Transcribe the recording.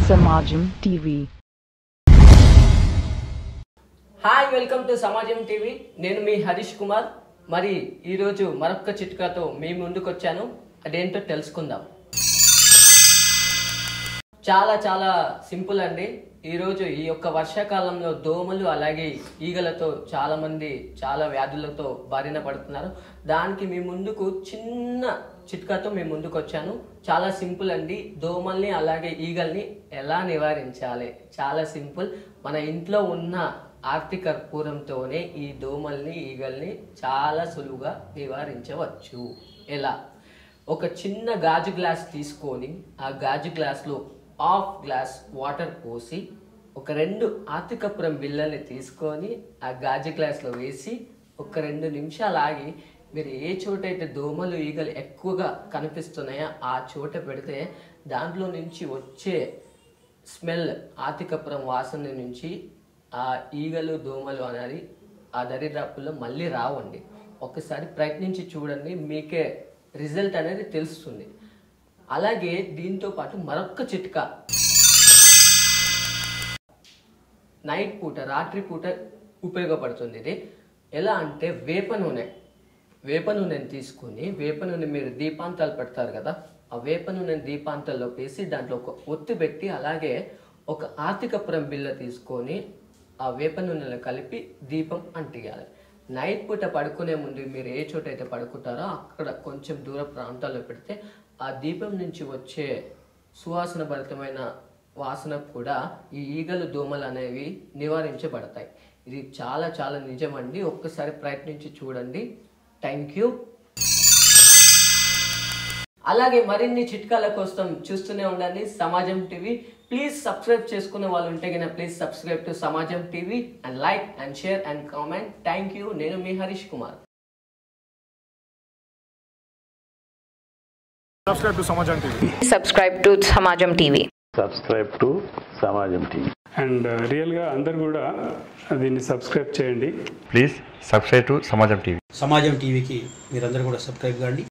Samajam TV. Hi welcome to Samajam TV నేను మీ హరీష్ కుమార్ మరి ఈరోజు మరొక చిట్కాతో మీ ముందుకు వచ్చాను అదేంటో తెలుసుకుందాం చాలా చాలా సింపుల్ అండి ఈరోజు ఈ యొక్క వర్షాకాలంలో దోమలు అలాగే ఈగలతో చాలా మంది చాలా వ్యాధులతో బారిన పడుతున్నారు దానికి మీ ముందుకు చిన్న చిట్కాతో మీ ముందుకు వచ్చాను చాలా సింపుల్ అండి దోమల్ని అలాగే ఈగల్ని ఎలా నివారించాలి చాలా సింపుల్ మన ఇంట్లో ఉన్న ఆర్థిక కర్పూరంతోనే ఈ దోమల్ని ఈగల్ని చాలా సులువుగా నివారించవచ్చు ఎలా ఒక చిన్న గాజు గ్లాస్ తీసుకొని ఆ గాజు గ్లాస్లో హాఫ్ గ్లాస్ వాటర్ పోసి ఒక రెండు ఆతికపురం బిళ్ళల్ని తీసుకొని ఆ గాజు గ్లాస్లో వేసి ఒక రెండు నిమిషాలు ఆగి మీరు ఏ చోట అయితే దోమలు ఈగలు ఎక్కువగా కనిపిస్తున్నాయో ఆ చోట పెడితే దాంట్లో నుంచి వచ్చే స్మెల్ ఆతికపురం వాసన నుంచి ఆ ఈగలు దోమలు అనేది ఆ దరిద్రాపుల్లో మళ్ళీ రావండి ఒకసారి ప్రయత్నించి చూడండి మీకే రిజల్ట్ అనేది తెలుస్తుంది అలాగే దీంతో పాటు మరొక చిట్కా నైట్ పూట రాత్రి పూట ఉపయోగపడుతుంది ఇది ఎలా అంటే వేప నూనె వేప నూనెని తీసుకొని వేప నూనె మీరు దీపాంతాలు పెడతారు కదా ఆ వేప నూనెని దీపాంతాల్లో వేసి దాంట్లో ఒక ఒత్తి పెట్టి అలాగే ఒక ఆర్తికపురం బిల్ల తీసుకొని ఆ వేప నూనెలో కలిపి దీపం అంటియాలి నైట్ పూట పడుకునే ముందు మీరు ఏ చోట అయితే పడుకుంటారో అక్కడ కొంచెం దూర ప్రాంతాల్లో పెడితే ఆ దీపం నుంచి వచ్చే సువాసన భరితమైన వాసన కూడా ఈ ఈగలు దోమలు అనేవి నివారించబడతాయి ఇది చాలా చాలా నిజమండి ఒక్కసారి ప్రయత్నించి చూడండి థ్యాంక్ యూ అలాగే మరిన్ని చిట్కాల కోసం చూస్తూనే ఉండండి సమాజం టీవీ ప్లీజ్ సబ్స్క్రైబ్ చేసుకునే వాళ్ళు ఉంటే కనుక please subscribe to Samajam TV and like and share and comment thank you నేను మీ Harish Kumar subscribe to Samajam TV. subscribe to Samajam TV. subscribe to Samajam TV. And రియల్గా అందరు కూడా దీన్ని సబ్స్క్రైబ్ చేయండి please subscribe to Samajam TV Samajam టీవీకి మీరందరూ కూడా సబ్స్క్రైబ్ కాండి